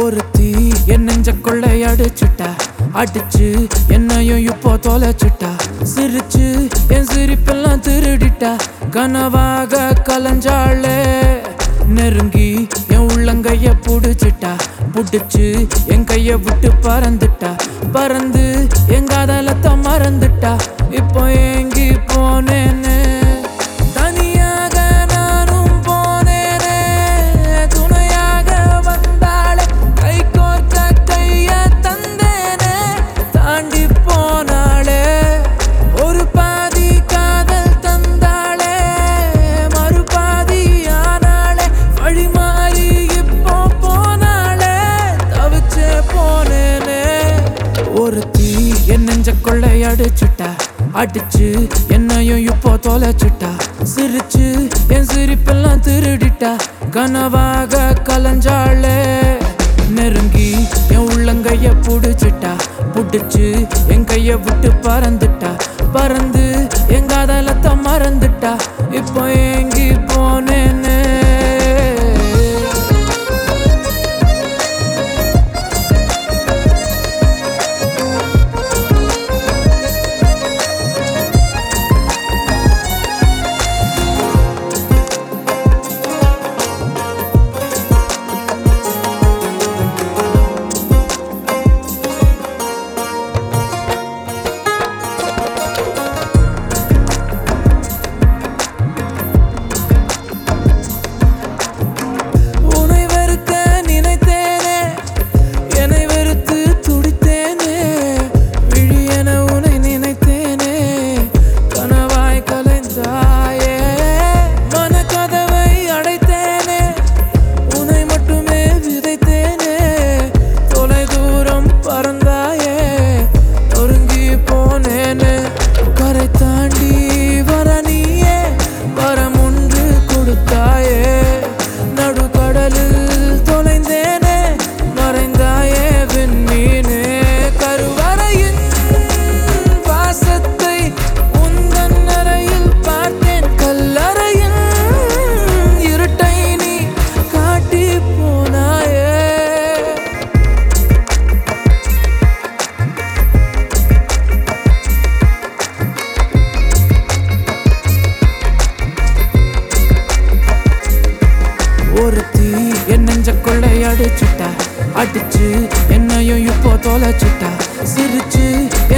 ஒருத்தி என் நெஞ்ச கொள்ளை அடிச்சுட்டா அடிச்சு என்னையும் இப்போ தொலைச்சுட்டா சிரிச்சு என் சிரிப்பெல்லாம் திருடிட்டா கனவாக கலஞ்சாளே நெருங்கி என் உள்ளங்கைய புடிச்சிட்டா புடிச்சு என் கைய விட்டு பறந்துட்டா பறந்து என் காதலத்தை மறந்துட்டா இப்போ ஏங்கி போனேன்னு தனியாக நானும் போனேனே துணையாக வந்தாளே கை கோர்க்க கைய தந்தேனே தாண்டி போனாளே ஒரு பாதி காதல் தந்தாளே மறுபாதி ஆனாளே வழி மாறி இப்போ போனாளே தவிச்சே போனேனே ஒருத்தி என் நெஞ்ச கொள்ளை அடிச்சுட்டா அடிச்சு என்னையும் இப்போ தொலைச்சுட்டா சிரிச்சு என் சிரிப்பெல்லாம் திருடிட்டா கனவாக கலஞ்சாளே நெருங்கி என் உள்ளங்கைய புடிச்சிட்டா புடிச்சு என் கைய விட்டு பறந்துட்டா பறந்து என் காதலத்தை மறந்துட்டா இப்போ ஏங்கி போனேனே உன்னை வெறுக்க நினைத்தேனே என்னை வெறுத்து துடித்தேனே விழியென உன்னை நினைத்தேனே கனவாய் கலைந்தாயே மனக்கதவை அடைத்தேனே உன்னை மட்டுமே விதைத்தேனே தொலை தூரம் பறந்தாயே நொறுங்கி போனேனே கரை தாண்டி வர நீயே வரம் ஒன்று கொடுத்தாயே நடுக்கடலில் தொலைந்தேனே மறைந்தாயே விண்மீனே கருவறையின் வாசத்தை உந்தன் அறையில் பார்த்தேன் கல்லறையின் இருட்டை நீ காட்டி போனாயே ஒருத்தி என் நெஞ்ச கொள்ளை அடிச்சுட்டா அடிச்சு என்னையும் இப்போ தொலைச்சுட்டா சிரிச்சு